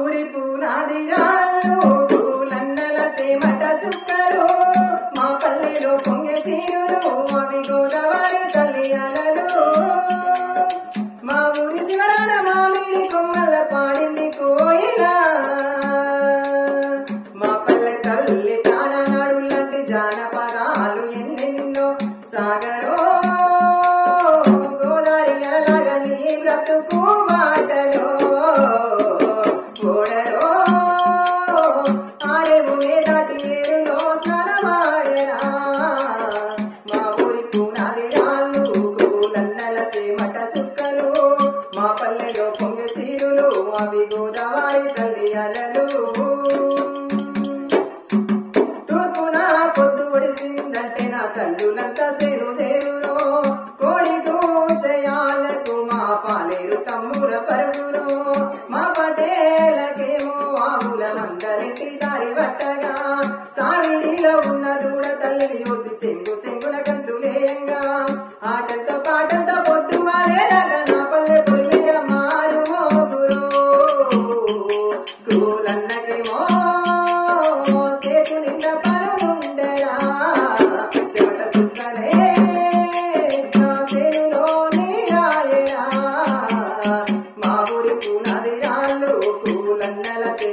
ఊరి పూనాది రాళ్ళు పూలన్నల సేమట సుక్కలు మా పల్లెలో పొంగే తీరులు అవి గోదావరి తల్లి అలలు మా ఊరి చివరన మామిడి కొమ్మల పాడింది కోయిలా మా పల్లె తల్లి తాననాడు లాంటి జానపదాలు ఎన్నెన్నో సాగరో గోదావరి ఎలాగా నీ బ్రతుకు మాటలో ఓడరో ఆరేవు దాటి ఏరులో స్నానమాడరా మా ఊరి పునాది రాళ్ళు పూలన్నల సేమట సుక్కలు మా పల్లెలో పొంగె తీరులు అవి గోదావరి తల్లి అలలు తూర్పున పొద్దు ఒడిసిందంటే నా కళ్ళులంతా సేరు చేరులో కోడి దూసయాలకు మా పాలేరు తమ్ముల పరుగులో మా పటేలకేమో ఆవుల మందరింటి దారి పట్టగా సావిడిలో ఉన్న దూడ తల్లిని యోసి చెంగు చెంగున గంతులేయంగా ఆటలతో పాటలతో పొద్దు మారేలాగా నా పల్లె పొడి మీద మారు మోగురు కూలన్నకేమో చేతు నిండా పరుండరా చెమట సుక్కలే నా చేనులో నీరాయరా మా ఊరి పునాది రాళ్ళు పూలన్నల